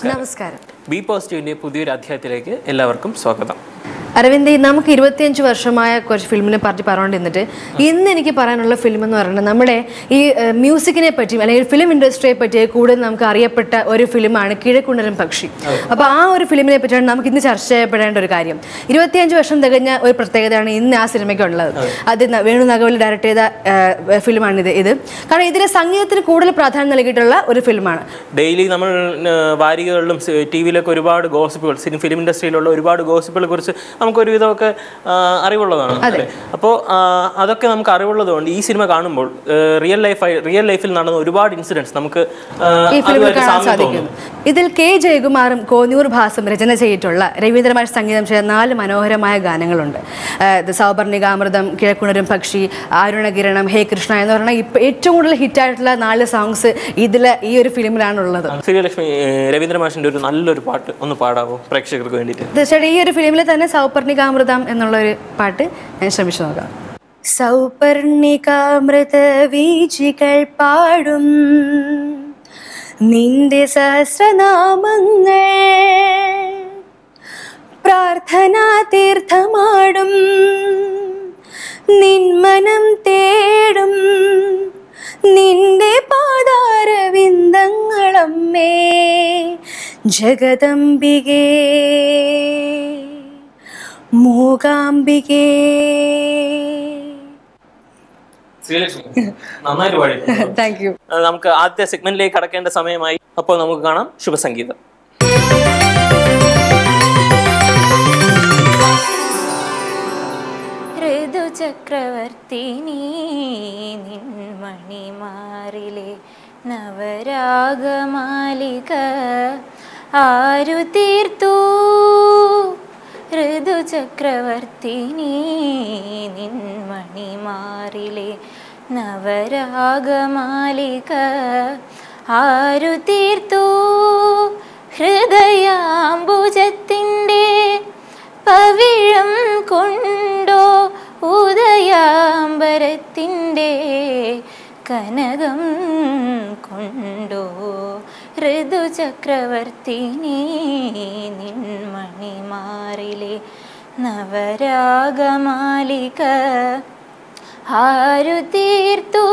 നമസ്കാരം നമസ്കാരം ബി പോസിറ്റീവിന്റെ പുതിയൊരു അധ്യായത്തിലേക്ക് എല്ലാവർക്കും സ്വാഗതം അരവിന്ദ് നമുക്ക് ഇരുപത്തിയഞ്ച് വർഷമായ കുറച്ച് ഫിലിമിനെ പറ്റി പറഞ്ഞുകൊണ്ടിരുന്നിട്ട് ഇന്ന് എനിക്ക് പറയാനുള്ള ഫിലിം എന്ന് പറയുന്നത് നമ്മുടെ ഈ ഏഹ്, മ്യൂസിക്കിനെ പറ്റിയും അല്ലെങ്കിൽ ഫിലിം ഇൻഡസ്ട്രിയെ പറ്റി കൂടുതൽ നമുക്ക് അറിയപ്പെട്ട ഒരു ഫിലിമാണ് കിഴക്കുണ്ടരൻ പക്ഷി അപ്പോൾ ആ ഒരു ഫിലിമിനെ പറ്റിയാണ് നമുക്ക് ഇന്ന് ചർച്ച ചെയ്യപ്പെടേണ്ട ഒരു കാര്യം ഇരുപത്തിയഞ്ച് വർഷം തികഞ്ഞ ഒരു പ്രത്യേകതയാണ് ഇന്ന് ആ സിനിമയ്ക്കുള്ളത് അത് ന- വേണു നഗവലി ഡയറക്ട് ചെയ്ത ഏഹ്, ഫിലിമാണ് ഇത് ഇത് കാരണം ഇതിലെ സംഗീതത്തിന് കൂടുതൽ പ്രാധാന്യം നൽകിയിട്ടുള്ള ഒരു ഫിലിമാണ് ഡെയിലി നമ്മൾ ആ, വാരികകളിലും ടി വിയിലൊക്കെ ഒരുപാട് ഗോസിപ്പുകൾ സിനിമ ഫിലിം ഇൻഡസ്ട്രിയിലുള്ള ഒരുപാട് ഗോസിപ്പുകളെ കുറിച്ച് നമുക്ക് ഒരുവിധമൊക്കെ ആ, അറിവുള്ളതാണ് അല്ലേ അപ്പോൾ അതൊക്കെ നമുക്ക് അറിവുള്ളതുകൊണ്ട് ഈ സിനിമ കാണുമ്പോൾ റിയൽ ലൈഫ് റിയൽ ലൈഫിൽ നടന്ന ഒരുപാട് ഇൻസിഡൻസ് നമുക്ക് ആ, ഈ ഫിലിമിൽ അതുമായിട്ട് കാണാൻ സാമ്യം സാധിക്കും തോന്നും. ഇതിൽ കെ ജയകുമാറും കോന്നൂർ ഭാസും രചന ചെയ്തിട്ടുള്ള രവീന്ദ്രമാഷ് സംഗീതം ചെയ്ത നാല് മനോഹരമായ ഗാനങ്ങളുണ്ട് ആ, ഇത് സൗപർണികാമൃതം കിഴക്കുണരും പക്ഷി ആരുണകിരണം ഹേ കൃഷ്ണ എന്ന് പറയുന്ന ഇപ്പം ഏറ്റവും കൂടുതൽ ഹിറ്റായിട്ടുള്ള നാല് സോങ്സ് ഇതിൽ ഈ ഒരു ഫിലിമിലാണുള്ളത് ശ്രീലക്ഷ്മി ഏ, രവീന്ദ്ര മാഷിന്റെ ഒരു നല്ലൊരു പാട്ട് ഒന്ന് പാടാവോ പ്രേക്ഷകർക്ക് വേണ്ടിയിട്ട് തീർച്ചയായിട്ടും ഈ ഒരു ഫിലിമിൽ തന്നെ സൗപർണികാമൃതം എന്നുള്ള ഒരു പാട്ട് ഞാൻ ശ്രമിച്ചു നോക്കാം സൗപർണികാമൃത വീചികൾ പാടും നിന്റെ സഹസ്രനാമങ്ങൾ പ്രാർത്ഥനാ തീർത്ഥമാടും നിന്മനം തേടും നിന്റെ പാതാരവിന്ദങ്ങളമ്മേ ജഗദംബികേ മൂകാംബികേ ശ്രീലക്ഷ്മി നന്നായിട്ട് പാടി താങ്ക് യു ആ, നമുക്ക് ആദ്യത്തെ സെഗ്മെന്റിലേക്ക് കടക്കേണ്ട സമയമായി അപ്പോൾ നമുക്ക് കാണാം ശുഭസംഗീതം ഋതുചക്രവർത്തിനി നിൻമണിമാറിലെ നവരാഗമാലിക ആരു തീർത്തു ഋതുചക്രവർത്തിനി നിൻമണിമാറിലെ നവരാഗമാലിക ആരു തീർത്തു ഹൃദയാംബുജത്തിൻ്റെ പവിഴം കൊണ്ടോ ഉദയാംബരത്തിൻ്റെ കനകം കൊണ്ടോ ഋതുചക്രവർത്തിനി നിൻമണിമാറിലെ നവരാഗമാലിക ആരു തീർത്തു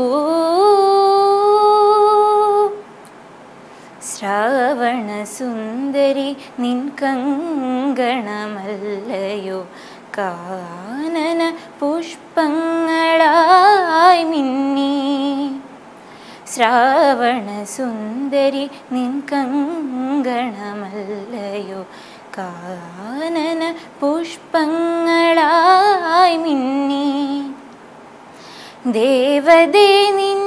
ശ്രാവണസുന്ദരി നിൻ കങ്കണമല്ലയോ കാനന പുഷ്പങ്ങളായി മിന്നി ശ്രാവണസുന്ദരി നിൻ കങ്കണമല്ലയോ കാനന പുഷ്പങ്ങളായി മിന്നി ദേവതേ നിൻ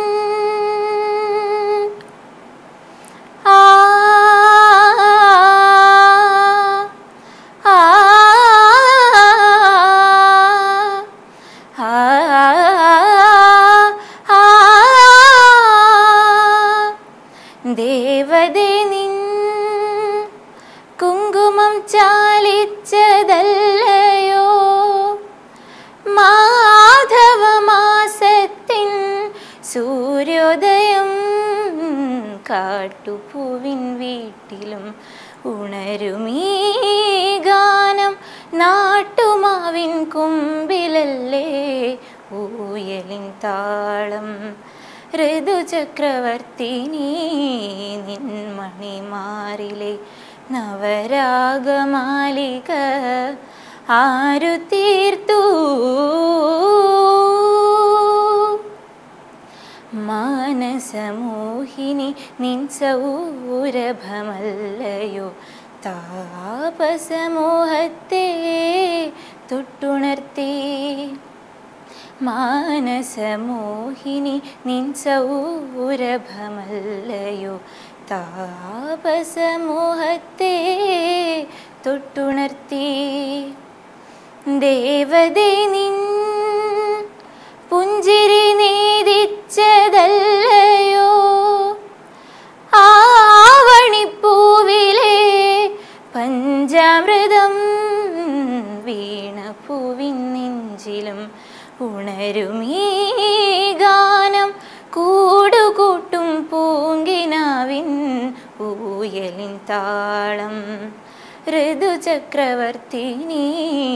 ആ ആ ആ ദേവതേ നിൻ കുങ്കുമം ചാലിച്ചതല്ലയോ മാധവമാസത്തിൻ സൂര്യോദയം കാട്ടുപൂവിൻ വീട്ടിലും ഉണരുമീ ഗാനം നാട്ടുമാവിൻ കുമ്പിലല്ലേ ഊയലിൻ താളം ഋതുചക്രവർത്തിനി നിൻമണിമാറിലെ നവരാഗമാലിക ആരു തീർത്തു മാനസമോഹിനി നിൻ സൗരഭമല്ലയോ താപസമോഹത്തെ തൊട്ടുണർത്തി മാനസമോഹിനി നിൻ സൗരഭമല്ലയോ താപസമോഹത്തെ തൊട്ടുണർത്തി ദേവതേ നിൻ പുഞ്ചിരി നീതിച്ചതല്ലയോ ആവണിപ്പൂവിലെ പഞ്ചാമൃതം വീണപ്പൂവിൻ നെഞ്ചിലും ഉണരുമീ ഗാനം കൂടുകൂട്ടും പൂങ്കിനാവിൻ ഊയലിൻ താളം ഋതുചക്രവർത്തിനി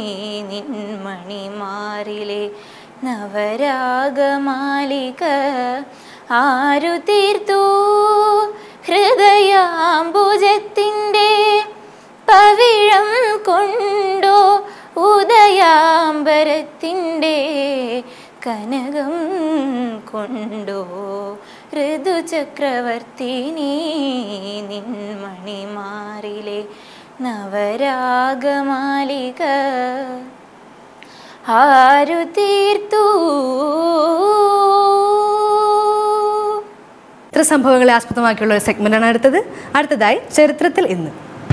നിൻമണിമാറിലെ നവരാഗമാലിക ആരു തീർത്തു ഹൃദയാംബുജത്തിൻ്റെ പവിഴം കൊണ്ടോ ഉദയാംബരത്തിൻ്റെ കനകം കൊണ്ടോ ഋതുചക്രവർത്തിനി നിൻമണിമാറിലെ നവരാഗമാലിക ആരു തീർത്തു ഇത്ര സംഭവങ്ങളെ ആസ്പദമാക്കിയുള്ള ഒരു സെഗ്മെന്റാണ് അടുത്തത് അടുത്തതായി ചരിത്രത്തിൽ ഇന്ന്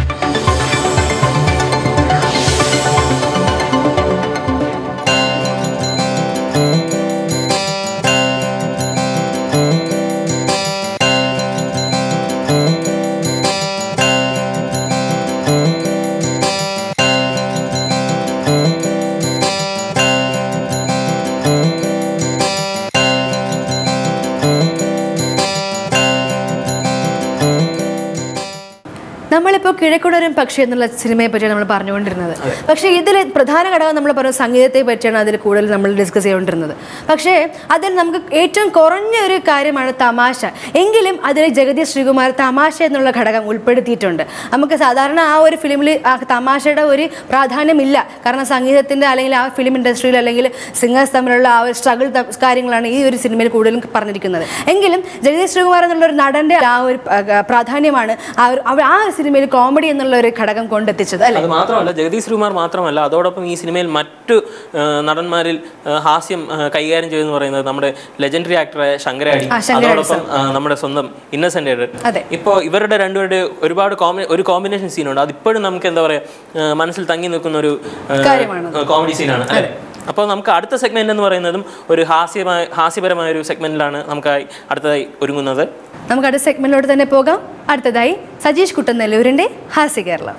നമ്മളിപ്പോൾ കിഴക്കുടരും പക്ഷി എന്നുള്ള സിനിമയെ പറ്റിയാണ് നമ്മൾ പറഞ്ഞുകൊണ്ടിരുന്നത് പക്ഷേ ഇതിൽ പ്രധാന ഘടകം നമ്മൾ പറഞ്ഞ സംഗീതത്തെ പറ്റിയാണ് അതിൽ കൂടുതൽ നമ്മൾ ഡിസ്കസ് ചെയ്തുകൊണ്ടിരുന്നത് പക്ഷേ അതിൽ നമുക്ക് ഏറ്റവും കുറഞ്ഞ ഒരു കാര്യമാണ് തമാശ എങ്കിലും അതിൽ ജഗദീഷ് ശ്രീകുമാർ തമാശ എന്നുള്ള ഘടകം ഉൾപ്പെടുത്തിയിട്ടുണ്ട് നമുക്ക് സാധാരണ ആ ഒരു ഫിലിമിൽ ആ തമാശയുടെ ഒരു പ്രാധാന്യമില്ല കാരണം സംഗീതത്തിൻ്റെ അല്ലെങ്കിൽ ആ ഫിലിം ഇൻഡസ്ട്രിയിൽ അല്ലെങ്കിൽ സിംഗേഴ്സ് തമ്മിലുള്ള ആ ഒരു സ്ട്രഗിൾ കാര്യങ്ങളാണ് ഈ ഒരു സിനിമയിൽ കൂടുതലും പറഞ്ഞിരിക്കുന്നത് എങ്കിലും ജഗദീഷ് ശ്രീകുമാർ എന്നുള്ള ഒരു നടൻ്റെ ആ ഒരു ആ, പ്രാധാന്യമാണ് ആ ഒരു അവ- ആ ഒരു സിനിമയിൽ കോമഡി എന്നുള്ള ഒരു ഘടകം കൊണ്ടെത്തിച്ചത് അല്ലേ അത് മാത്രമല്ല ജഗദീഷ് ശ്രീകുമാർ മാത്രമല്ല അതോടൊപ്പം ഈ സിനിമയിൽ മറ്റു ആ, നടന്മാരിൽ ആ, ഹാസ്യം ആ, കൈകാര്യം ചെയ്തെന്ന് പറയുന്നത് നമ്മുടെ ലെജൻഡറി ആക്ടറായ ശങ്കരാടി ആ, ശങ്കരാടി അതോടൊപ്പം ആ, നമ്മുടെ സ്വന്തം ഇന്നസെന്റ് അതെ. ഇപ്പോൾ ഇവരുടെ രണ്ടുപേരുടെ ഒരുപാട് കോമി ഒരു കോമ്പിനേഷൻ സീനുണ്ട് അതിപ്പോഴും നമുക്ക് എന്താ പറയുക മനസ്സിൽ തങ്ങി നിൽക്കുന്ന ഒരു കാര്യമാണ്. കോമഡി സീനാണ് അല്ലേ അപ്പോൾ നമുക്ക് അടുത്ത സെഗ്മെന്റ് എന്ന് പറയുന്നതും ഒരു ഹാസ്യമായ ഹാസ്യപരമായ ഒരു സെഗ്മെന്റിലാണ് നമുക്കായി അടുത്തതായി ഒരുങ്ങുന്നത് നമുക്ക് അടുത്ത സെഗ്മെന്റിലോട്ട് തന്നെ പോകാം അടുത്തതായി സജീഷ് കുട്ടനെല്ലൂരിന്റെ ഹാസ്യ കേരളം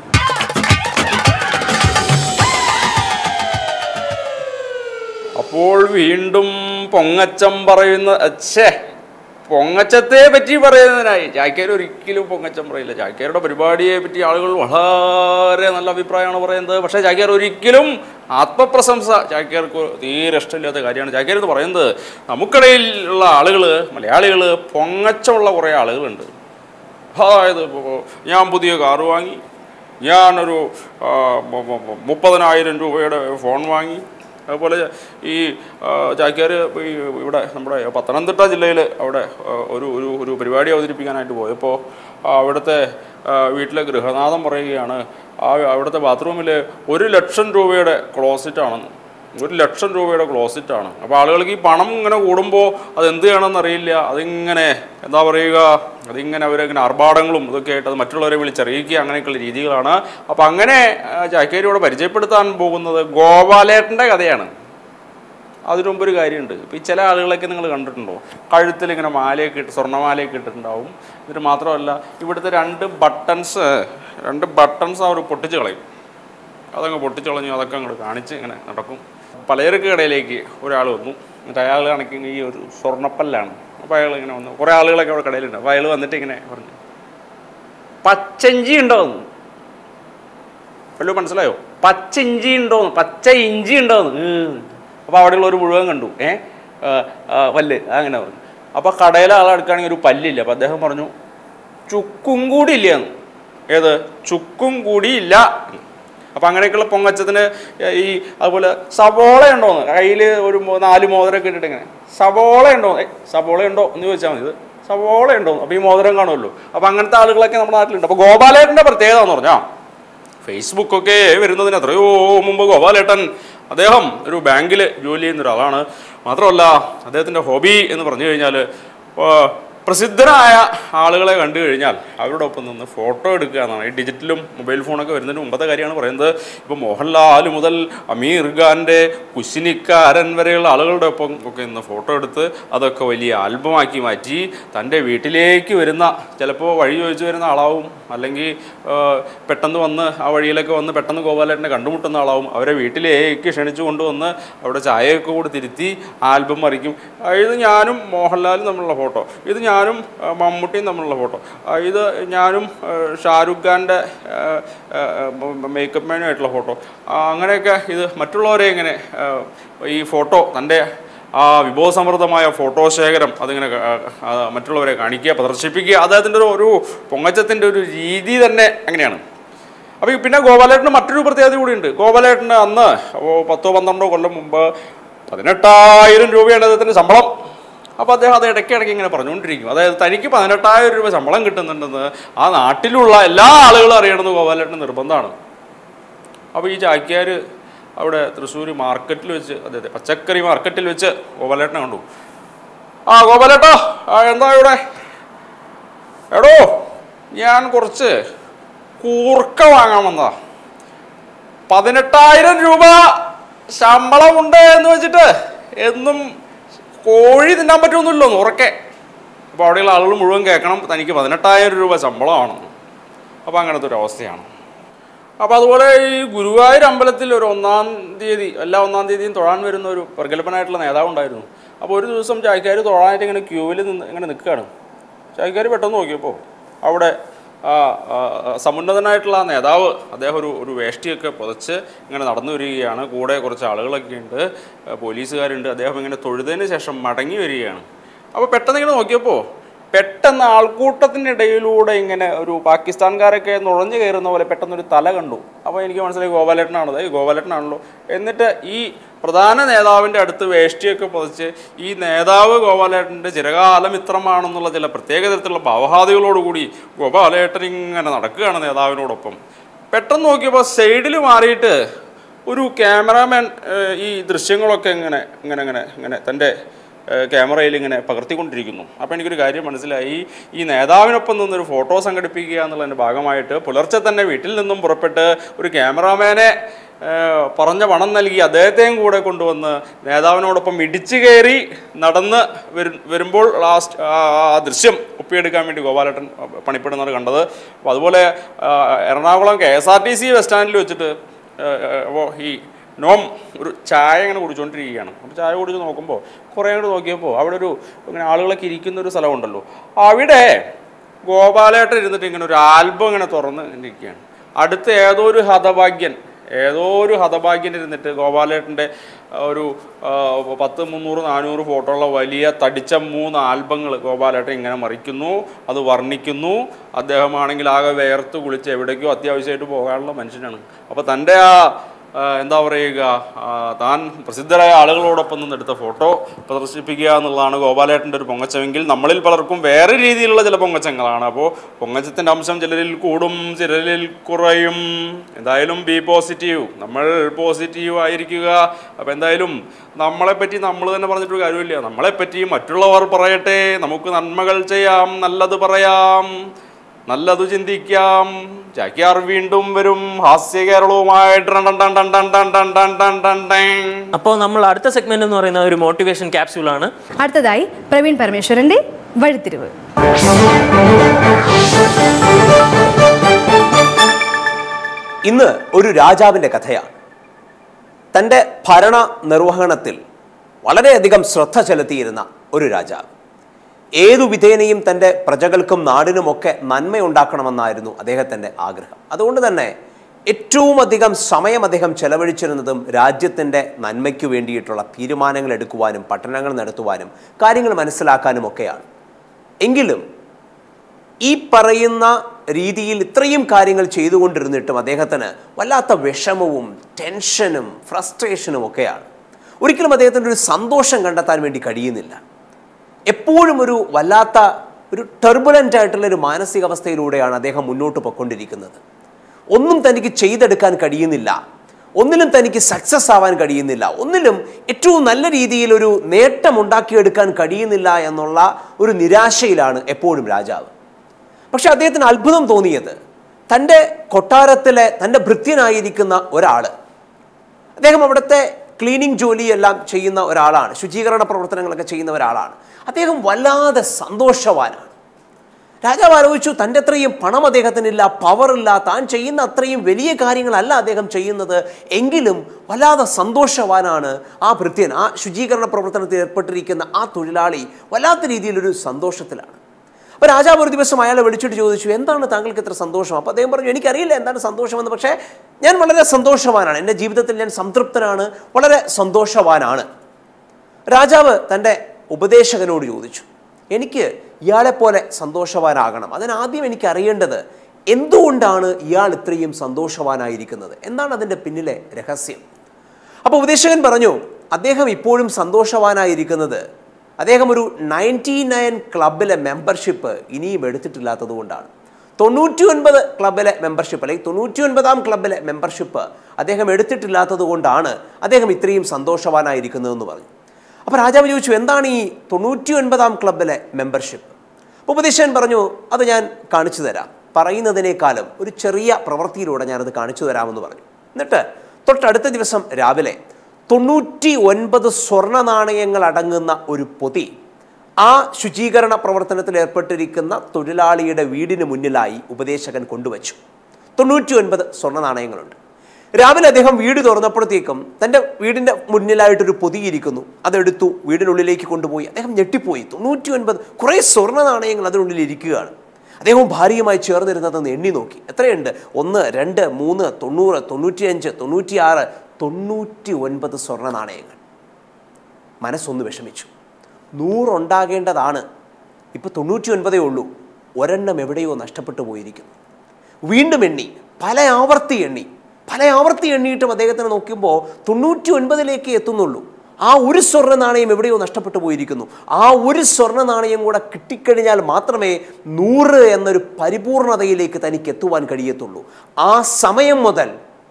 അപ്പോൾ വീണ്ടും പൊങ്ങച്ചം പറയുന്ന ഛേ പൊങ്ങച്ചത്തെ പറ്റി പറയുന്നതിനായി ചാക്യാർ ഒരിക്കലും പൊങ്ങച്ചം പറയില്ല ചാക്യാരുടെ പരിപാടിയെ പറ്റി ആളുകൾ വളരെ നല്ല അഭിപ്രായമാണ് പറയുന്നത് പക്ഷേ ചാക്യാർ ഒരിക്കലും ആത്മപ്രശംസ ചാക്യാർക്ക് തീരെ ഇഷ്ടമില്ലാത്ത കാര്യമാണ് ചാക്യാർ എന്ന് പറയുന്നത് നമുക്കിടയിൽ ഉള്ള ആളുകൾ മലയാളികൾ പൊങ്ങച്ചമുള്ള കുറേ ആളുകളുണ്ട് അതായത് ഇപ്പോ ഞാൻ പുതിയ കാറ് വാങ്ങി ഞാനൊരു ആ, മു- മു- മു- മുപ്പതിനായിരം രൂപയുടെ ഫോൺ വാങ്ങി അതുപോലെ ഈ ചാക്യാർ ഈ ഇവിടെ നമ്മുടെ പത്തനംതിട്ട ജില്ലയിൽ അവിടെ ആ, ഒരു ഒരു ഒരു പരിപാടി അവതരിപ്പിക്കാനായിട്ട് പോയപ്പോൾ അവിടുത്തെ ആ, വീട്ടിലെ ഗൃഹനാഥൻ പറയുകയാണ് ആ അവിടുത്തെ ബാത്റൂമിൽ ഒരു ലക്ഷം രൂപയുടെ ക്ലോസറ്റ് ആണെന്ന് ഒരു ലക്ഷം രൂപയുടെ ക്ലോസറ്റ് ആണ് അപ്പോൾ ആളുകൾക്ക് ഈ പണം ഇങ്ങനെ കൂടുമ്പോൾ അത് എന്ത് ചെയ്യണമെന്ന് അറിയില്ല അതിങ്ങനെ എന്താ പറയുക അതിങ്ങനെ അവരിങ്ങനെ ആർഭാടങ്ങളും ഇതൊക്കെ ആയിട്ട് അത് മറ്റുള്ളവരെ വിളിച്ചറിയിക്കുക അങ്ങനെയൊക്കെയുള്ള രീതികളാണ് അപ്പോൾ അങ്ങനെ ആ, ചാക്കേരിയോട് പരിചയപ്പെടുത്താൻ പോകുന്നത് ഗോപാലേട്ടൻ്റെ കഥയാണ് അതിനു മുമ്പ് ഒരു കാര്യമുണ്ട് ഇപ്പോൾ ഈ ചില ആളുകളൊക്കെ നിങ്ങൾ കണ്ടിട്ടുണ്ടോ കഴുത്തിൽ ഇങ്ങനെ മാലയൊക്കെ ഇട്ട് സ്വർണ്ണമാലയൊക്കെ ഇട്ടിട്ടുണ്ടാവും എന്നിട്ട് മാത്രമല്ല ഇവിടുത്തെ രണ്ട് ബട്ടൺസ് രണ്ട് ബട്ടൺസ് അവർ പൊട്ടിച്ച് കളയും അതങ്ങ് പൊട്ടിച്ച് കളഞ്ഞു അതൊക്കെ അങ്ങോട്ട് കാണിച്ച് ഇങ്ങനെ നടക്കും പലചരക്ക് കടയിലേക്ക് ഒരാൾ വന്നു എന്നിട്ട് അയാൾ കണക്കിന് ഈ ഒരു സ്വർണ്ണപ്പല്ലാണ് അപ്പോൾ അയാൾ ഇങ്ങനെ വന്നു കുറേ ആളുകളൊക്കെ അവിടെ കടയിലുണ്ട് അപ്പോൾ അയാൾ വന്നിട്ട് ഇങ്ങനെ പറഞ്ഞു പച്ചഞ്ചി ഉണ്ടോന്ന് വല്ലോ മനസ്സിലായോ പച്ച ഇഞ്ചി ഉണ്ടോന്ന് പച്ച ഇഞ്ചി ഉണ്ടോന്ന് അപ്പോൾ അവിടെയുള്ള ഒരു മുഴുവൻ കണ്ടു ഏ ആ, ആ, പല്ല് അങ്ങനെ പറഞ്ഞു അപ്പോൾ കടയിലെ ആളെടുക്കുകയാണെങ്കിൽ ഒരു പല്ലില്ല അപ്പോൾ അദ്ദേഹം പറഞ്ഞു ചുക്കും കൂടി ഇല്ലയെന്ന് ഏത് ചുക്കും കൂടി ഇല്ല അപ്പം അങ്ങനെയൊക്കെയുള്ള പൊങ്ങച്ചത്തിന് ഈ അതുപോലെ സവോള ഉണ്ടോന്ന് കയ്യിൽ ഒരു മോ- നാല് മോതിരമൊക്കെ ഇട്ടിട്ട് ഇങ്ങനെ സവോള ഉണ്ടോന്ന് ഏ സവോള ഉണ്ടോ എന്ന് ചോദിച്ചാൽ മതി ഇത് സവോള ഉണ്ടോന്ന് അപ്പോൾ ഈ മോതിരം കാണുമല്ലോ അപ്പോൾ അങ്ങനത്തെ ആളുകളൊക്കെ നമ്മുടെ നാട്ടിലുണ്ട് അപ്പോൾ ഗോപാലേട്ടൻ്റെ പ്രത്യേകത എന്ന് പറഞ്ഞാൽ ഫേസ്ബുക്കൊക്കെ വരുന്നതിന് എത്രയോ മുമ്പ് ഗോപാലേട്ടൻ അദ്ദേഹം ഒരു ബാങ്കിൽ ജോലി ചെയ്യുന്ന ഒരാളാണ് മാത്രമല്ല അദ്ദേഹത്തിൻ്റെ ഹോബി എന്ന് പറഞ്ഞു കഴിഞ്ഞാൽ പ്രസിദ്ധരായ ആളുകളെ കണ്ടു കഴിഞ്ഞാൽ അവരുടെ ഒപ്പം നിന്ന് ഫോട്ടോ എടുക്കുക എന്നാണ് ഈ ഡിജിറ്റലും മൊബൈൽ ഫോണൊക്കെ വരുന്നതിന് മുമ്പത്തെ കാര്യമാണ് പറയുന്നത് ഇപ്പോൾ മോഹൻലാൽ മുതൽ അമീർ ഖാൻ്റെ കുശിനിക്കാരൻ വരെയുള്ള ആളുകളുടെ ഒപ്പം ഒക്കെ ഇന്ന് ഫോട്ടോ എടുത്ത് അതൊക്കെ വലിയ ആൽബമാക്കി മാറ്റി തൻ്റെ വീട്ടിലേക്ക് വരുന്ന ചിലപ്പോൾ വഴി ചോദിച്ചു വരുന്ന ആളാവും അല്ലെങ്കിൽ ആ, പെട്ടെന്ന് വന്ന് ആ വഴിയിലൊക്കെ വന്ന് പെട്ടെന്ന് ഗോപാലേട്ടനെ കണ്ടുമുട്ടുന്ന ആളാവും അവരെ വീട്ടിലേക്ക് ക്ഷണിച്ചു കൊണ്ടുവന്ന് അവിടെ ചായയൊക്കെ കൂടി തിരുത്തി ആൽബം മറിക്കും ആ, ഇത് ഞാനും മോഹൻലാലും തമ്മിലുള്ള ഫോട്ടോ ഇത് ഞാനും ഞാനും ആ, മമ്മൂട്ടിയും തമ്മിലുള്ള ഫോട്ടോ ആ, ഇത് ഞാനും ആ, ഷാരൂഖ് ഖാൻ്റെ മേക്കപ്പ് മാനുമായിട്ടുള്ള ഫോട്ടോ ആ, അങ്ങനെയൊക്കെ ഇത് മറ്റുള്ളവരെ ഇങ്ങനെ ആ, ഈ ഫോട്ടോ തൻ്റെ ആ വിഭവസമൃദ്ധമായ ഫോട്ടോ ശേഖരം അതിങ്ങനെ ആ, ആ, മറ്റുള്ളവരെ കാണിക്കുക പ്രദർശിപ്പിക്കുക അദ്ദേഹത്തിൻ്റെ ഒരു ഒരു പൊങ്ങച്ചത്തിൻ്റെ ഒരു രീതി തന്നെ അങ്ങനെയാണ് അപ്പോൾ ഈ പിന്നെ ഗോപാലേട്ടന് മറ്റൊരു പ്രത്യേകത കൂടിയുണ്ട് ഗോപാലേട്ടന് അന്ന് ഓ പത്തോ പന്ത്രണ്ടോ കൊല്ലം മുമ്പ് പതിനെട്ടായിരം രൂപയാണ് അദ്ദേഹത്തിൻ്റെ ശമ്പളം അപ്പോൾ അദ്ദേഹം അത് ഇടയ്ക്ക് ഇടയ്ക്ക് ഇങ്ങനെ പറഞ്ഞുകൊണ്ടിരിക്കും അതായത് തനിക്ക് പതിനെട്ടായിരം രൂപ ശമ്പളം കിട്ടുന്നുണ്ടെന്ന് ആ നാട്ടിലുള്ള എല്ലാ ആളുകളും അറിയണമെന്ന് ഗോപാലേട്ടന് നിർബന്ധമാണ് അപ്പോൾ ഈ ചാക്യാർ അവിടെ തൃശ്ശൂർ മാർക്കറ്റിൽ വെച്ച് അതെ അതെ പച്ചക്കറി മാർക്കറ്റിൽ വെച്ച് ഗോപാലേട്ടനെ കണ്ടു ആ ഗോപാലേട്ടാ ആ എന്താ ഇവിടെ എടോ ഞാൻ കുറച്ച് കൂർക്ക വാങ്ങാൻ വന്നതാ പതിനെട്ടായിരം രൂപ ശമ്പളമുണ്ട് എന്ന് വെച്ചിട്ട് എന്നും കോഴി തിന്നാൻ പറ്റുമൊന്നുമില്ലോ ഉറക്കെ അപ്പോൾ അവിടെയുള്ള ആളുകൾ മുഴുവൻ കേൾക്കണം തനിക്ക് പതിനെട്ടായിരം രൂപ ശമ്പളമാണെന്ന് അപ്പോൾ അങ്ങനത്തെ ഒരു അവസ്ഥയാണ് അപ്പോൾ അതുപോലെ ഈ ഗുരുവായൂർ അമ്പലത്തിൽ ഒരു ഒന്നാം തീയതി എല്ലാ ഒന്നാം തീയതിയും തൊഴാൻ വരുന്ന ഒരു പ്രഗത്ഭനായിട്ടുള്ള നേതാവ് ഉണ്ടായിരുന്നു അപ്പോൾ ഒരു ദിവസം ചായക്കാർ തൊഴാനായിട്ട് ഇങ്ങനെ ക്യൂവിൽ നിന്ന് ഇങ്ങനെ നിൽക്കുകയാണ് ചായക്കാർ പെട്ടെന്ന് നോക്കിയപ്പോൾ അവിടെ ആ ആ, സമുന്നതനായിട്ടുള്ള ആ നേതാവ് അദ്ദേഹം ഒരു ഒരു വേഷ്ടിയൊക്കെ പുതച്ച് ഇങ്ങനെ നടന്നു വരികയാണ് കൂടെ കുറച്ച് ആളുകളൊക്കെ ഉണ്ട് ആ, പോലീസുകാരുണ്ട് അദ്ദേഹം ഇങ്ങനെ തൊഴുതതിന് ശേഷം മടങ്ങി വരികയാണ് അപ്പോൾ പെട്ടെന്ന് ഇങ്ങനെ നോക്കിയപ്പോൾ പെട്ടെന്ന് ആൾക്കൂട്ടത്തിനിടയിലൂടെ ഇങ്ങനെ ഒരു പാകിസ്ഥാൻകാരൊക്കെ നുഴഞ്ഞു കയറുന്ന പോലെ പെട്ടെന്നൊരു തല കണ്ടു അപ്പോൾ എനിക്ക് മനസ്സിലായി ഗോപാലേട്ടനാണത് ഈ ഗോപാലേട്ടനാണല്ലോ എന്നിട്ട് ഈ പ്രധാന നേതാവിൻ്റെ അടുത്ത് വേഷ്ടിയൊക്കെ പുതച്ച് ഈ നേതാവ് ഗോപാലേട്ടൻ്റെ ചിരകാല മിത്രമാണെന്നുള്ള ചില പ്രത്യേക തരത്തിലുള്ള ഭാവഹാദികളോടുകൂടി ഗോപാലേട്ടൻ ഇങ്ങനെ നടക്കുകയാണ് നേതാവിനോടൊപ്പം പെട്ടെന്ന് നോക്കിയപ്പോൾ സൈഡിൽ മാറിയിട്ട് ഒരു ക്യാമറാമാൻ ഏഹ്, ഈ ദൃശ്യങ്ങളൊക്കെ ഇങ്ങനെ ഇങ്ങനെ ഇങ്ങനെ ഇങ്ങനെ തൻ്റെ ഏഹ്, ക്യാമറയിൽ ഇങ്ങനെ പകർത്തിക്കൊണ്ടിരിക്കുന്നു അപ്പോൾ എനിക്കൊരു കാര്യം മനസ്സിലായി ഈ നേതാവിനൊപ്പം നിന്നൊരു ഫോട്ടോ സംഘടിപ്പിക്കുക എന്നുള്ളതിൻ്റെ ഭാഗമായിട്ട് പുലർച്ചെ തന്നെ വീട്ടിൽ നിന്നും പുറപ്പെട്ട് ഒരു ക്യാമറാമാനെ ഏഹ്, പറഞ്ഞ പണം നൽകി അദ്ദേഹത്തെയും കൂടെ കൊണ്ടുവന്ന് നേതാവിനോടൊപ്പം ഇടിച്ചു കയറി നടന്ന് വരും വരുമ്പോൾ ലാസ്റ്റ് ആ ദൃശ്യം ഒപ്പിയെടുക്കാൻ വേണ്ടി ഗോപാലേട്ടൻ പണിപ്പെടുന്നത് കണ്ടത് അപ്പോൾ അതുപോലെ ആ, Ernakulam K S R T C bus സ്റ്റാൻഡിൽ വെച്ചിട്ട് അപ്പോൾ ഈ നോം ഒരു ചായ ഇങ്ങനെ കുടിച്ചുകൊണ്ടിരിക്കുകയാണ് അപ്പോൾ ചായ കുടിച്ച് നോക്കുമ്പോൾ കുറേ അങ്ങോട്ട് നോക്കിയപ്പോൾ അവിടെ ഒരു ഇങ്ങനെ ആളുകളൊക്കെ ഇരിക്കുന്ന ഒരു സ്ഥലമുണ്ടല്ലോ അവിടെ ഗോപാലേട്ടൻ ഇരുന്നിട്ട് ഇങ്ങനെ ഒരു ആൽബം ഇങ്ങനെ തുറന്ന് ഇങ്ങനെ ഇരിക്കുകയാണ് അടുത്ത് ഏതോ ഒരു ഹതഭാഗ്യൻ ഏതോ ഒരു ഹതഭാഗ്യൻ ഇരുന്നിട്ട് ഗോപാലേട്ടൻ്റെ ഒരു ആ, പത്ത് മുന്നൂറ് നാനൂറ് ഫോട്ടോ ഉള്ള വലിയ തടിച്ച മൂന്ന് ആൽബങ്ങൾ ഗോപാലേട്ടൻ ഇങ്ങനെ മറിക്കുന്നു അത് വർണ്ണിക്കുന്നു അദ്ദേഹമാണെങ്കിൽ ആകെ വേർത്ത് കുളിച്ച് എവിടേക്കോ അത്യാവശ്യമായിട്ട് പോകാനുള്ള മനുഷ്യനാണ് അപ്പോൾ തൻ്റെ ആ ആ, എന്താ പറയുക ആ, താൻ പ്രസിദ്ധരായ ആളുകളോടൊപ്പം നിന്ന് എടുത്ത ഫോട്ടോ പ്രദർശിപ്പിക്കുക എന്നുള്ളതാണ് ഗോപാലേട്ടൻ്റെ ഒരു പൊങ്ങച്ചമെങ്കിൽ നമ്മളിൽ പലർക്കും വേറെ രീതിയിലുള്ള ചില പൊങ്ങച്ചങ്ങളാണ് അപ്പോൾ പൊങ്ങച്ചത്തിൻ്റെ അംശം ചിലരിൽ കൂടും ചിലരിൽ കുറയും എന്തായാലും ബി പോസിറ്റീവ് നമ്മൾ പോസിറ്റീവ് ആയിരിക്കുക അപ്പോൾ എന്തായാലും നമ്മളെപ്പറ്റി നമ്മൾ തന്നെ പറഞ്ഞിട്ടൊരു കാര്യമില്ല നമ്മളെപ്പറ്റി മറ്റുള്ളവർ പറയട്ടെ നമുക്ക് നന്മകൾ ചെയ്യാം നല്ലത് പറയാം നല്ലതു ചിന്തിക്കാം ചാക്യാർ വീണ്ടും വരും ഹാസ്യ കേരളവുമായിട്ട് ടൺ ടൺ ടൺ ടൺ ടൺ ടൺ ടൺ ടൺ ടൺ ടൺ. അപ്പോൾ നമ്മൾ അടുത്ത സെഗ്മെന്റ് എന്ന് പറയുന്ന ഒരു മോട്ടിവേഷൻ ക്യാപ്സ്യൂളാണ് അടുത്തതായി പ്രവീൺ പരമേശ്വരന്റെ വഴിത്തിരിവ് ഇന്ന് ഒരു രാജാവിൻ്റെ കഥയാണ് തൻ്റെ ഭരണ നിർവഹണത്തിൽ വളരെയധികം ശ്രദ്ധ ചെലുത്തിയിരുന്ന ഒരു രാജാവ് ഏതു വിധേനയും തൻ്റെ പ്രജകൾക്കും നാടിനുമൊക്കെ നന്മയുണ്ടാക്കണമെന്നായിരുന്നു അദ്ദേഹത്തിൻ്റെ ആഗ്രഹം അതുകൊണ്ട് തന്നെ ഏറ്റവും അധികം സമയം അദ്ദേഹം ചെലവഴിച്ചിരുന്നതും രാജ്യത്തിൻ്റെ നന്മയ്ക്ക് വേണ്ടിയിട്ടുള്ള തീരുമാനങ്ങൾ എടുക്കുവാനും പഠനങ്ങൾ നടത്തുവാനും കാര്യങ്ങൾ മനസ്സിലാക്കാനും ഒക്കെയാണ് എങ്കിലും ഈ പറയുന്ന രീതിയിൽ ഇത്രയും കാര്യങ്ങൾ ചെയ്തുകൊണ്ടിരുന്നിട്ടും അദ്ദേഹത്തിന് വല്ലാത്ത വിഷമവും ടെൻഷനും ഫ്രസ്ട്രേഷനും ഒക്കെയാണ് ഒരിക്കലും അദ്ദേഹത്തിന് ഒരു സന്തോഷം കണ്ടെത്താൻ വേണ്ടി കഴിയുന്നില്ല എപ്പോഴും ഒരു വല്ലാത്ത ഒരു ടെർബുലൻ്റ് ആയിട്ടുള്ള ഒരു മാനസികാവസ്ഥയിലൂടെയാണ് അദ്ദേഹം മുന്നോട്ട് പോയിക്കൊണ്ടിരിക്കുന്നത് ഒന്നും തനിക്ക് ചെയ്തെടുക്കാൻ കഴിയുന്നില്ല ഒന്നിലും തനിക്ക് സക്സസ് ആവാൻ കഴിയുന്നില്ല ഒന്നിലും ഏറ്റവും നല്ല രീതിയിൽ ഒരു നേട്ടം ഉണ്ടാക്കിയെടുക്കാൻ കഴിയുന്നില്ല എന്നുള്ള ഒരു നിരാശയിലാണ് എപ്പോഴും രാജാവ് പക്ഷെ അദ്ദേഹത്തിന് അത്ഭുതം തോന്നിയത് തൻ്റെ കൊട്ടാരത്തിലെ തൻ്റെ ഭൃത്യനായിരിക്കുന്ന ഒരാൾ അദ്ദേഹം അവിടുത്തെ ക്ലീനിങ് ജോലിയെല്ലാം ചെയ്യുന്ന ഒരാളാണ് ശുചീകരണ പ്രവർത്തനങ്ങളൊക്കെ ചെയ്യുന്ന ഒരാളാണ് അദ്ദേഹം വല്ലാതെ സന്തോഷവാനാണ് രാജാവ് ആലോചിച്ചു തൻ്റെ അത്രയും പണം അദ്ദേഹത്തിനില്ല പവറില്ല താൻ ചെയ്യുന്ന അത്രയും വലിയ കാര്യങ്ങളല്ല അദ്ദേഹം ചെയ്യുന്നത് എങ്കിലും വല്ലാതെ സന്തോഷവാനാണ് ആ ഭൃത്യൻ ആ ശുചീകരണ പ്രവർത്തനത്തിൽ ഏർപ്പെട്ടിരിക്കുന്ന ആ തൊഴിലാളി വല്ലാത്ത രീതിയിലൊരു സന്തോഷത്തിലാണ് അപ്പോൾ രാജാവ് ഒരു ദിവസം അയാളെ വിളിച്ചിട്ട് ചോദിച്ചു എന്താണ് താങ്കൾക്ക് ഇത്ര സന്തോഷം അപ്പോൾ അദ്ദേഹം പറഞ്ഞു എനിക്കറിയില്ല എന്താണ് സന്തോഷമെന്ന് പക്ഷേ ഞാൻ വളരെ സന്തോഷവാനാണ് എൻ്റെ ജീവിതത്തിൽ ഞാൻ സംതൃപ്തനാണ് വളരെ സന്തോഷവാനാണ് രാജാവ് തൻ്റെ ഉപദേശകനോട് ചോദിച്ചു എനിക്ക് ഇയാളെപ്പോലെ സന്തോഷവാനാകണം അതിനാദ്യം എനിക്ക് അറിയേണ്ടത് എന്തുകൊണ്ടാണ് ഇയാൾ ഇത്രയും സന്തോഷവാനായിരിക്കുന്നത് എന്താണ് അതിൻ്റെ പിന്നിലെ രഹസ്യം അപ്പോൾ ഉപദേശകൻ പറഞ്ഞു അദ്ദേഹം ഇപ്പോഴും സന്തോഷവാനായിരിക്കുന്നത് അദ്ദേഹം ഒരു നയൻറ്റി നയൻ ക്ലബിലെ മെമ്പർഷിപ്പ് ഇനിയും എടുത്തിട്ടില്ലാത്തത് കൊണ്ടാണ് തൊണ്ണൂറ്റി ഒൻപത് ക്ലബിലെ മെമ്പർഷിപ്പ് അല്ലെങ്കിൽ തൊണ്ണൂറ്റി ഒൻപതാം ക്ലബിലെ മെമ്പർഷിപ്പ് അദ്ദേഹം എടുത്തിട്ടില്ലാത്തത് കൊണ്ടാണ് അദ്ദേഹം ഇത്രയും സന്തോഷവാനായിരിക്കുന്നതെന്ന് പറഞ്ഞു അപ്പോൾ രാജാവ് ചോദിച്ചു എന്താണ് ഈ തൊണ്ണൂറ്റി ഒൻപതാം ക്ലബിലെ മെമ്പർഷിപ്പ് അപ്പോൾ ഉപദേശകൻ പറഞ്ഞു അത് ഞാൻ കാണിച്ചു തരാം പറയുന്നതിനേക്കാളും ഒരു ചെറിയ പ്രവൃത്തിയിലൂടെ ഞാനത് കാണിച്ചു തരാമെന്ന് പറഞ്ഞു എന്നിട്ട് തൊട്ടടുത്ത ദിവസം രാവിലെ തൊണ്ണൂറ്റി ഒൻപത് സ്വർണ്ണ നാണയങ്ങൾ അടങ്ങുന്ന ഒരു പൊതി ആ ശുചീകരണ പ്രവർത്തനത്തിൽ ഏർപ്പെട്ടിരിക്കുന്ന തൊഴിലാളിയുടെ വീടിന് മുന്നിലായി ഉപദേശകൻ കൊണ്ടുവച്ചു തൊണ്ണൂറ്റി ഒൻപത് സ്വർണ്ണ നാണയങ്ങളുണ്ട് രാവിലെ അദ്ദേഹം വീട് തുറന്നപ്പോഴത്തേക്കും തൻ്റെ വീടിൻ്റെ മുന്നിലായിട്ടൊരു പൊതിയിരിക്കുന്നു അതെടുത്തു വീടിനുള്ളിലേക്ക് കൊണ്ടുപോയി അദ്ദേഹം ഞെട്ടിപ്പോയി തൊണ്ണൂറ്റി ഒൻപത് കുറേ സ്വർണ്ണ നാണയങ്ങൾ അതിനുള്ളിൽ ഇരിക്കുകയാണ് അദ്ദേഹം ഭാര്യയുമായി ചേർന്നിരുന്നതെന്ന് എണ്ണി നോക്കി എത്രയുണ്ട് ഒന്ന് രണ്ട് മൂന്ന് തൊണ്ണൂറ് തൊണ്ണൂറ്റിയഞ്ച് തൊണ്ണൂറ്റിയാറ് തൊണ്ണൂറ്റി ഒൻപത് സ്വർണ്ണ നാണയങ്ങൾ മനസ്സൊന്ന് വിഷമിച്ചു നൂറുണ്ടാകേണ്ടതാണ് ഇപ്പോൾ തൊണ്ണൂറ്റി ഒൻപതേ ഉള്ളൂ ഒരെണ്ണം എവിടെയോ നഷ്ടപ്പെട്ടു പോയിരിക്കുന്നു വീണ്ടും എണ്ണി പല ആവർത്തി എണ്ണി പല ആവർത്തി എണ്ണിയിട്ടും അദ്ദേഹത്തിന് നോക്കുമ്പോൾ തൊണ്ണൂറ്റി ഒൻപതിലേക്ക് എത്തുന്നുള്ളൂ ആ ഒരു സ്വർണ്ണ നാണയം എവിടെയോ നഷ്ടപ്പെട്ടു പോയിരിക്കുന്നു ആ ഒരു സ്വർണ്ണ നാണയം കൂടെ കിട്ടിക്കഴിഞ്ഞാൽ മാത്രമേ നൂറ് എന്നൊരു പരിപൂർണതയിലേക്ക് തനിക്ക് എത്തുവാൻ കഴിയത്തുള്ളൂ ആ സമയം മുതൽ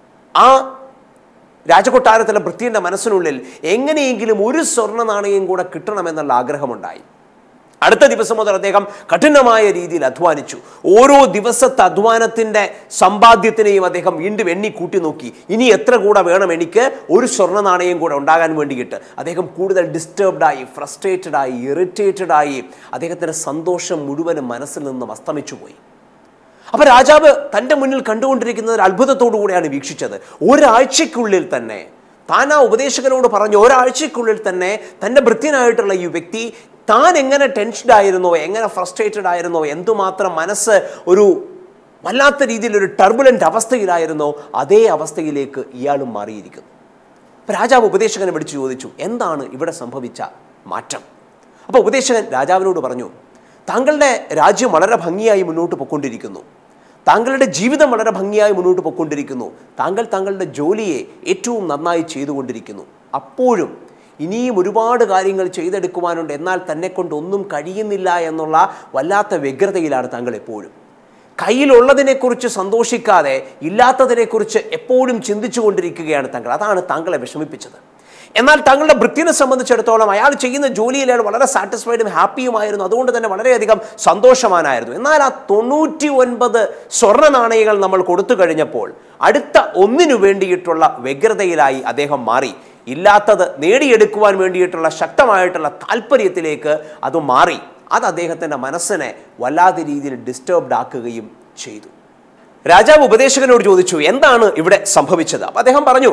ആ രാജകൊട്ടാരത്തിലെ ഭൃത്യൻ്റെ മനസ്സിനുള്ളിൽ എങ്ങനെയെങ്കിലും ഒരു സ്വർണ്ണ നാണയം കൂടെ കിട്ടണമെന്നുള്ള ആഗ്രഹമുണ്ടായി അടുത്ത ദിവസം മുതൽ അദ്ദേഹം കഠിനമായ രീതിയിൽ അധ്വാനിച്ചു ഓരോ ദിവസത്തെ അധ്വാനത്തിൻ്റെ സമ്പാദ്യത്തിനെയും അദ്ദേഹം വീണ്ടും എണ്ണി കൂട്ടി നോക്കി ഇനി എത്ര കൂടെ വേണം എനിക്ക് ഒരു സ്വർണ്ണ നാണയം കൂടെ ഉണ്ടാകാൻ വേണ്ടിയിട്ട് അദ്ദേഹം കൂടുതൽ ഡിസ്റ്റർബ്ഡായി ഫ്രസ്ട്രേറ്റഡായി ഇറിറ്റേറ്റഡായി അദ്ദേഹത്തിൻ്റെ സന്തോഷം മുഴുവനും മനസ്സിൽ നിന്നും അസ്തമിച്ചു പോയി അപ്പൊ രാജാവ് തൻ്റെ മുന്നിൽ കണ്ടുകൊണ്ടിരിക്കുന്നത് ഒരു അത്ഭുതത്തോടു കൂടിയാണ് വീക്ഷിച്ചത് ഒരാഴ്ചക്കുള്ളിൽ തന്നെ താൻ ആ ഉപദേശകനോട് പറഞ്ഞു ഒരാഴ്ചക്കുള്ളിൽ തന്നെ തൻ്റെ ഭൃത്യനായിട്ടുള്ള ഈ വ്യക്തി താൻ എങ്ങനെ ടെൻഷൻഡ് ആയിരുന്നോ എങ്ങനെ ഫ്രസ്ട്രേറ്റഡ് ആയിരുന്നോ എന്തുമാത്രം മനസ്സ് ഒരു വല്ലാത്ത രീതിയിൽ ഒരു ടർബുലൻ്റ് അവസ്ഥയിലായിരുന്നോ അതേ അവസ്ഥയിലേക്ക് ഇയാളും മാറിയിരിക്കുന്നു അപ്പോൾ രാജാവ് ഉപദേശകനെ വിളിച്ചു ചോദിച്ചു എന്താണ് ഇവിടെ സംഭവിച്ച മാറ്റം അപ്പോൾ ഉപദേശകൻ രാജാവിനോട് പറഞ്ഞു താങ്കളുടെ രാജ്യം വളരെ ഭംഗിയായി മുന്നോട്ട് പൊയ്ക്കൊണ്ടിരിക്കുന്നു താങ്കളുടെ ജീവിതം വളരെ ഭംഗിയായി മുന്നോട്ട് പൊയ്ക്കൊണ്ടിരിക്കുന്നു താങ്കൾ താങ്കളുടെ ജോലിയെ ഏറ്റവും നന്നായി ചെയ്തുകൊണ്ടിരിക്കുന്നു അപ്പോഴും ഇനിയും ഒരുപാട് കാര്യങ്ങൾ ചെയ്തെടുക്കുവാനുണ്ട് എന്നാൽ തന്നെ കൊണ്ട് ഒന്നും കഴിയുന്നില്ല എന്നുള്ള വല്ലാത്ത വ്യഗ്രതയിലാണ് താങ്കൾ എപ്പോഴും കയ്യിലുള്ളതിനെക്കുറിച്ച് സന്തോഷിക്കാതെ ഇല്ലാത്തതിനെക്കുറിച്ച് എപ്പോഴും ചിന്തിച്ചു കൊണ്ടിരിക്കുകയാണ് താങ്കൾ അതാണ് താങ്കളെ വിഷമിപ്പിച്ചത് എന്നാൽ താങ്കളുടെ ഭൃത്യനെ സംബന്ധിച്ചിടത്തോളം അയാൾ ചെയ്യുന്ന ജോലിയിൽ അയാൾ വളരെ സാറ്റിസ്ഫൈഡും ഹാപ്പിയുമായിരുന്നു അതുകൊണ്ട് തന്നെ വളരെയധികം സന്തോഷവാനായിരുന്നു എന്നാൽ ആ തൊണ്ണൂറ്റി ഒൻപത് സ്വർണ്ണ നാണയങ്ങൾ നമ്മൾ കൊടുത്തു കഴിഞ്ഞപ്പോൾ അടുത്ത ഒന്നിനു വേണ്ടിയിട്ടുള്ള വ്യഗ്രതയിലായി അദ്ദേഹം മാറി ഇല്ലാത്തത് നേടിയെടുക്കുവാൻ വേണ്ടിയിട്ടുള്ള ശക്തമായിട്ടുള്ള താല്പര്യത്തിലേക്ക് അത് മാറി അത് അദ്ദേഹത്തിൻ്റെ മനസ്സിനെ വല്ലാത്ത രീതിയിൽ ഡിസ്റ്റർബ്ഡ് ആക്കുകയും ചെയ്തു രാജാവ് ഉപദേശകനോട് ചോദിച്ചു എന്താണ് ഇവിടെ സംഭവിച്ചത് അപ്പം അദ്ദേഹം പറഞ്ഞു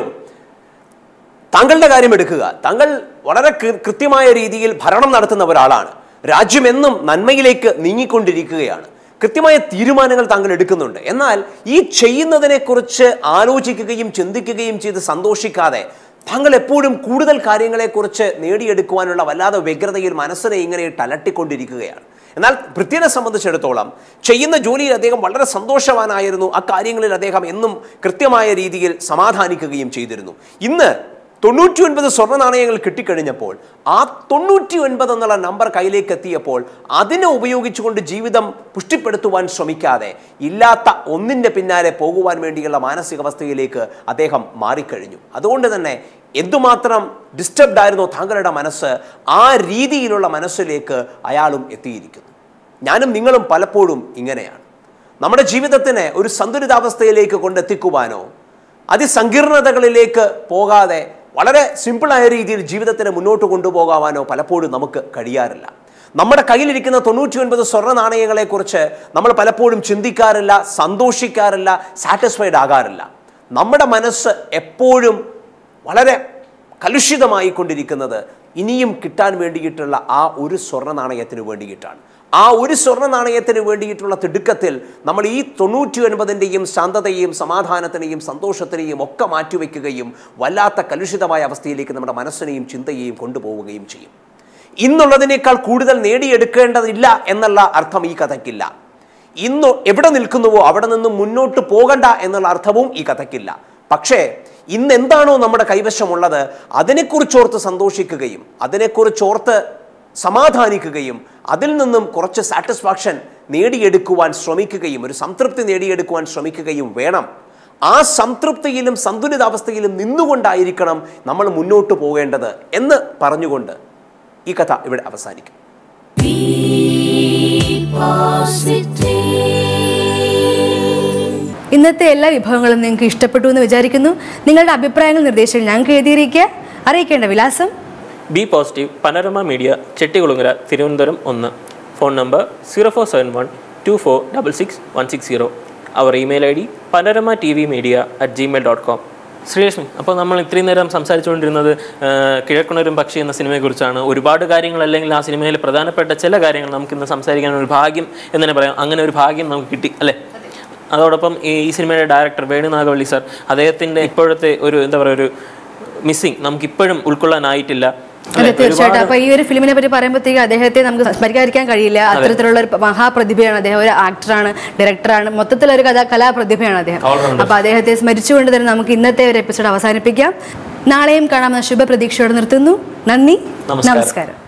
താങ്കളുടെ കാര്യം എടുക്കുക താങ്കൾ വളരെ കൃ- കൃത്യമായ രീതിയിൽ ഭരണം നടത്തുന്ന ഒരാളാണ് രാജ്യമെന്നും നന്മയിലേക്ക് നീങ്ങിക്കൊണ്ടിരിക്കുകയാണ് കൃത്യമായ തീരുമാനങ്ങൾ താങ്കൾ എടുക്കുന്നുണ്ട് എന്നാൽ ഈ ചെയ്യുന്നതിനെക്കുറിച്ച് ആലോചിക്കുകയും ചിന്തിക്കുകയും ചെയ്ത് സന്തോഷിക്കാതെ താങ്കൾ എപ്പോഴും കൂടുതൽ കാര്യങ്ങളെക്കുറിച്ച് നേടിയെടുക്കുവാനുള്ള വല്ലാതെ വ്യഗ്രതയിൽ മനസ്സിനെ ഇങ്ങനെ അലട്ടിക്കൊണ്ടിരിക്കുകയാണ് എന്നാൽ ഭൃത്യനെ സംബന്ധിച്ചിടത്തോളം ചെയ്യുന്ന ജോലിയിൽ അദ്ദേഹം വളരെ സന്തോഷവാനായിരുന്നു ആ കാര്യങ്ങളിൽ അദ്ദേഹം എന്നും കൃത്യമായ രീതിയിൽ സമാധാനിക്കുകയും ചെയ്തിരുന്നു ഇന്ന് തൊണ്ണൂറ്റി ഒൻപത് സ്വർണ്ണ നാണയങ്ങൾ കിട്ടിക്കഴിഞ്ഞപ്പോൾ ആ തൊണ്ണൂറ്റി ഒൻപത് എന്നുള്ള നമ്പർ കയ്യിലേക്ക് എത്തിയപ്പോൾ അതിനെ ഉപയോഗിച്ചുകൊണ്ട് ജീവിതം പുഷ്ടിപ്പെടുത്തുവാൻ ശ്രമിക്കാതെ ഇല്ലാത്ത ഒന്നിൻ്റെ പിന്നാലെ പോകുവാൻ വേണ്ടിയുള്ള മാനസികാവസ്ഥയിലേക്ക് അദ്ദേഹം മാറിക്കഴിഞ്ഞു അതുകൊണ്ട് തന്നെ എന്തുമാത്രം ഡിസ്റ്റർബ്ഡ് ആയിരുന്നോ താങ്കളുടെ മനസ്സ് ആ രീതിയിലുള്ള മനസ്സിലേക്ക് അയാളും എത്തിയിരിക്കുന്നു ഞാനും നിങ്ങളും പലപ്പോഴും ഇങ്ങനെയാണ് നമ്മുടെ ജീവിതത്തിനെ ഒരു സന്തുലിതാവസ്ഥയിലേക്ക് കൊണ്ടെത്തിക്കുവാനോ അതിസങ്കീർണതകളിലേക്ക് പോകാതെ വളരെ സിമ്പിളായ രീതിയിൽ ജീവിതത്തിനെ മുന്നോട്ട് കൊണ്ടുപോകാവാനോ പലപ്പോഴും നമുക്ക് കഴിയാറില്ല നമ്മുടെ കയ്യിലിരിക്കുന്ന തൊണ്ണൂറ്റി ഒൻപത് സ്വർണ്ണ നാണയങ്ങളെക്കുറിച്ച് നമ്മൾ പലപ്പോഴും ചിന്തിക്കാറില്ല സന്തോഷിക്കാറില്ല സാറ്റിസ്ഫൈഡ് ആകാറില്ല നമ്മുടെ മനസ്സ് എപ്പോഴും വളരെ കലുഷിതമായി കൊണ്ടിരിക്കുന്നത് ഇനിയും കിട്ടാൻ വേണ്ടിയിട്ടുള്ള ആ ഒരു സ്വർണ്ണ നാണയത്തിന് വേണ്ടിയിട്ടാണ് ആ ഒരു സ്വർണ്ണ നാണയത്തിന് വേണ്ടിയിട്ടുള്ള തിടുക്കത്തിൽ നമ്മൾ ഈ തൊണ്ണൂറ്റി ഒൻപതിൻ്റെയും ശാന്തതയെയും സമാധാനത്തിനെയും സന്തോഷത്തിനെയും ഒക്കെ മാറ്റിവെക്കുകയും വല്ലാത്ത കലുഷിതമായ അവസ്ഥയിലേക്ക് നമ്മുടെ മനസ്സിനെയും ചിന്തയെയും കൊണ്ടുപോവുകയും ചെയ്യും ഇന്നുള്ളതിനേക്കാൾ കൂടുതൽ നേടിയെടുക്കേണ്ടതില്ല എന്നുള്ള അർത്ഥം ഈ കഥയ്ക്കില്ല ഇന്ന് എവിടെ നിൽക്കുന്നുവോ അവിടെ നിന്ന് മുന്നോട്ട് പോകണ്ട എന്നുള്ള അർത്ഥവും ഈ കഥയ്ക്കില്ല പക്ഷേ ഇന്ന് എന്താണോ നമ്മുടെ കൈവശമുള്ളത് അതിനെക്കുറിച്ചോർത്ത് സന്തോഷിക്കുകയും അതിനെക്കുറിച്ചോർത്ത് സമാധാനിക്കുകയും അതിൽ നിന്നും കുറച്ച് സാറ്റിസ്ഫാക്ഷൻ നേടിയെടുക്കുവാൻ ശ്രമിക്കുകയും ഒരു സംതൃപ്തി നേടിയെടുക്കുവാൻ ശ്രമിക്കുകയും വേണം ആ സംതൃപ്തിയിലും സന്തുലിതാവസ്ഥയിലും നിന്നുകൊണ്ടായിരിക്കണം നമ്മൾ മുന്നോട്ട് പോകേണ്ടത് എന്ന് പറഞ്ഞുകൊണ്ട് ഈ കഥ ഇവിടെ അവസാനിക്കും ഇന്നത്തെ എല്ലാ വിഭവങ്ങളും നിങ്ങൾക്ക് ഇഷ്ടപ്പെട്ടു എന്ന് വിചാരിക്കുന്നു നിങ്ങളുടെ അഭിപ്രായങ്ങൾ നിർദ്ദേശങ്ങൾ ഞങ്ങൾക്ക് എഴുതിയിരിക്കുക അറിയിക്കേണ്ട വിലാസം B positive Panorama Media Chettikulangara Thiruvananthapuram ഒന്ന് phone number zero four seven one two four double six one six zero our email I D Panorama T V Media at Gmail dot com Sreelakshmi അപ്പോൾ നമ്മൾ ഇത്രയും നേരം സംസാരിച്ചുകൊണ്ടിരുന്നത് ആ, കിഴക്കുണരും പക്ഷി എന്ന സിനിമയെക്കുറിച്ചാണ് ഒരുപാട് കാര്യങ്ങൾ അല്ലെങ്കിൽ ആ സിനിമയിലെ പ്രധാനപ്പെട്ട ചില കാര്യങ്ങൾ നമുക്കിന്ന് സംസാരിക്കാൻ ഒരു ഭാഗ്യം എന്ന് തന്നെ പറയാം അങ്ങനെ ഒരു ഭാഗ്യം നമുക്ക് കിട്ടി അല്ലേ അതോടൊപ്പം ഈ ഈ സിനിമയുടെ ഡയറക്ടർ വേണുനാഗവള്ളി സാർ അദ്ദേഹത്തിൻ്റെ ഇപ്പോഴത്തെ ഒരു എന്താ പറയുക ഒരു മിസ്സിങ് നമുക്ക് ഇപ്പോഴും ഉൾക്കൊള്ളാനായിട്ടില്ല അതെ തീർച്ചയായിട്ടും അപ്പൊ ഈ ഒരു ഫിലിമിനെ പറ്റി പറയുമ്പോഴത്തേക്ക് അദ്ദേഹത്തെ നമുക്ക് സ്മരിക്കാതിരിക്കാൻ കഴിയില്ല അത്തരത്തിലുള്ള ഒരു മഹാപ്രതിഭയാണ് അദ്ദേഹം ഒരു ആക്ടറാണ് ഡയറക്ടറാണ് മൊത്തത്തിലൊരു കഥ കലാപ്രതിഭയാണ് അദ്ദേഹം അപ്പൊ അദ്ദേഹത്തെ സ്മരിച്ചുകൊണ്ട് തന്നെ നമുക്ക് ഇന്നത്തെ ഒരു എപ്പിസോഡ് അവസാനിപ്പിക്കാം നാളെയും കാണാമെന്ന ശുഭപ്രതീക്ഷയോടെ നിർത്തുന്നു നന്ദി നമസ്കാരം. നമസ്കാരം